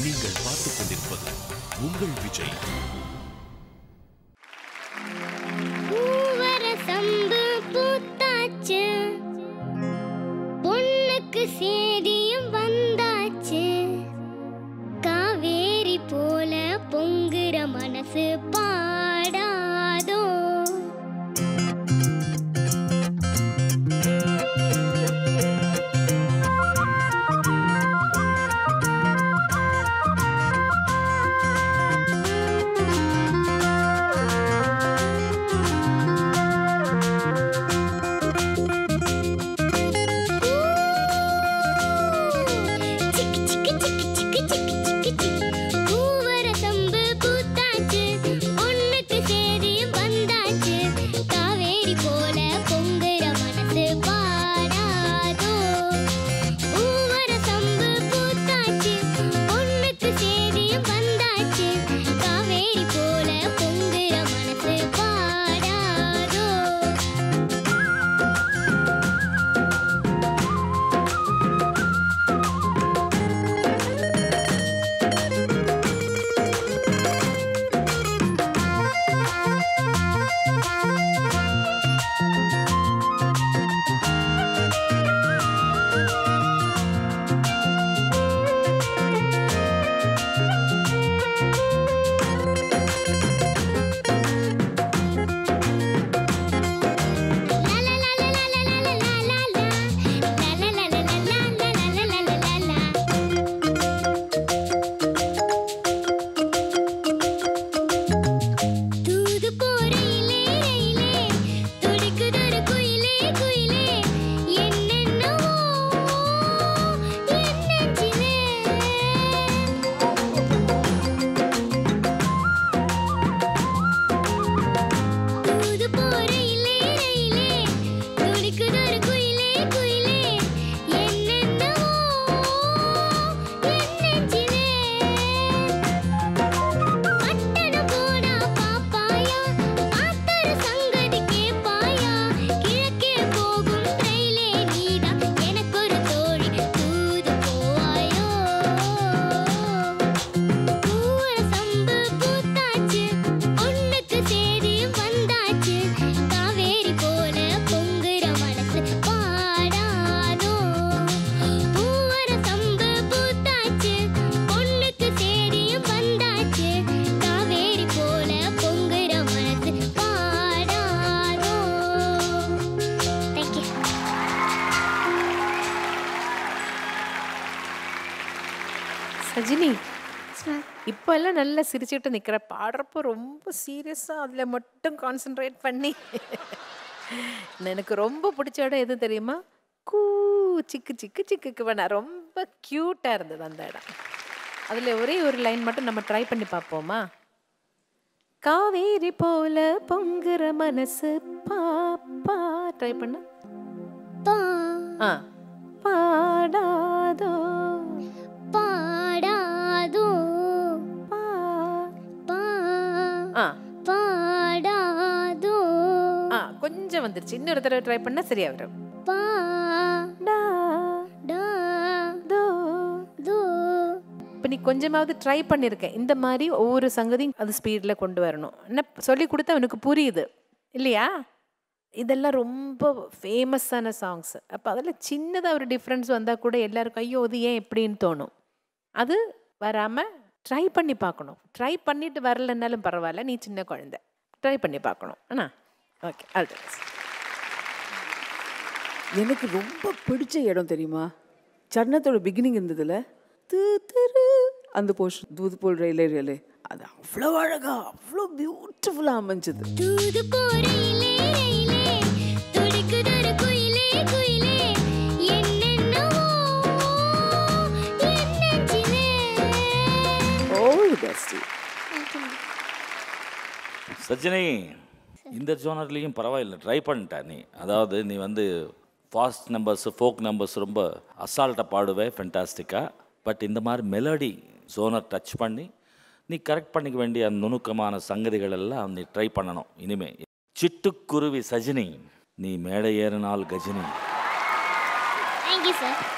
நீங்கள் பார்த்துக் கொண்டிருப்பது உங்கள் விஜய் பூவர சம்பு பூத்தாச்சு பொண்ணுக்கு சேதியும் வந்தாச்சு காவேரி போல பொங்குற மனசு பாடாதோ சிக்கு சிக்கு சிக்கு சிக்கு சிக்கு சிக்கு சிக்கு பூவர சம்பு பூத்தாச்சு பொண்ணுக்கு சேதியும் வந்தாச்சு காவேரி போல பொங்குற மனசு பாடாதோ பூவர சம்பு பூத்தாச்சு பொண்ணுக்கு சேதியும் வந்தாச்சு காவேரி போல பொங்குற மனசு பாடாதோ தூது போறையிலே ரயிலே துடிக்குதொரு குயிலே குயிலே என்னென்னவோ என் நெஞ்சிலே தூது போறையிலே ரயிலே துடிக்குதொரு குயிலே குயிலே என்னென்னவோ என் நெஞ்சிலே பட்டணம் போனா பாப்பாயா ஆத்தர சங்கதி கேப்பாயா கிழக்கே போகும் ரயிலே நீதான் எனக்கொரு தோழி தூது போவாயோ பூவர சம்பு பூத்தாச்சு பொண்ணுக்கு சேதியும் வந்தாச்சு காவேரி போல பொங்குற மனசு பாடாதோ பூவர சம்பு பூத்தாச்சு பொண்ணுக்கு சேதியும் வந்தாச்சு காவேரி போல பொங்குற மனசு பாடாதோ தேங்க்யூ சஜினி இப்போ எல்லாம் நல்லா சிரிச்சுட்டு நிற்கிற பாடுறப்போ ரொம்ப சீரியஸாக அதில் மட்டும் கான்சென்ட்ரேட் பண்ணி எனக்கு ரொம்ப பிடிச்ச இடம் எது தெரியுமா கூ சிக்கு சிக்கு சிக்குக்கு வேணா ரொம்ப க்யூட்டாக இருந்தது அந்த இடம் அதில் ஒரே ஒரு லைன் மட்டும் நம்ம ட்ரை பண்ணி பார்ப்போமா காவேரி போல பொங்குற மனசு பாப்பா ட்ரை பண்ண பா ஆ பாடாதோ பாடாதோ பா பா ஆ பாடாதோ ஆ கொஞ்சம் வந்துருச்சு இன்னொரு தடவை ட்ரை பண்ணா சரியா வரும் பா டா டா தோ தோ இப்போ நீ கொஞ்சமாவது ட்ரை பண்ணியிருக்கேன் இந்த மாதிரி ஒவ்வொரு சங்கதியும் அது ஸ்பீடில் கொண்டு வரணும் என்ன சொல்லி கொடுத்தா அவனுக்கு புரியுது இல்லையா இதெல்லாம் ரொம்ப ஃபேமஸான சாங்ஸ் அப்போ அதில் சின்னதாக ஒரு டிஃப்ரென்ஸ் வந்தால் கூட எல்லாருக்கும் ஐயோ இது ஏன் எப்படின்னு தோணும் அது வராமல் ட்ரை பண்ணி பார்க்கணும் ட்ரை பண்ணிட்டு வரலன்னாலும் பரவாயில்ல நீ சின்ன குழந்தை ட்ரை பண்ணி பார்க்கணும் அண்ணா ஓகே அது எனக்கு ரொம்ப பிடிச்ச இடம் தெரியுமா சரணத்தோட பிகினிங் இருந்ததுல து திரு அந்த போர்ஷன் தூது போல் ரயிலே ரயிலே அது அவ்வளோ அழகா அவ்வளோ பியூட்டிஃபுல்லாக அமைஞ்சது தூது போறையிலே ரயிலே துடிக்குதொரு குயிலே குயிலே என்னென்னவோ என் நெஞ்சிலே ஓல் பெஸ்ட் சச்சினி இந்த ஜோனர்லேயும் பரவாயில்லை ட்ரை பண்ணிட்ட நீ அதாவது நீ வந்து ஃபாஸ்ட் நம்பர்ஸ் ஃபோக் நம்பர்ஸ் ரொம்ப அசால்ட்டாக பாடுவே ஃபென்டாஸ்டிக்காக பட் இந்த மாதிரி மெலடி ஜோனர் டச் பண்ணி நீ கரெக்ட் பண்ணிக்க வேண்டிய அந்த நுணுக்கமான சங்கதிகள் எல்லாம் நீ ட்ரை பண்ணணும் இனிமே சிட்டுக்குருவி சஜினி நீ மேடை ஏறினால் கஜினி தேங்க்யூ சார்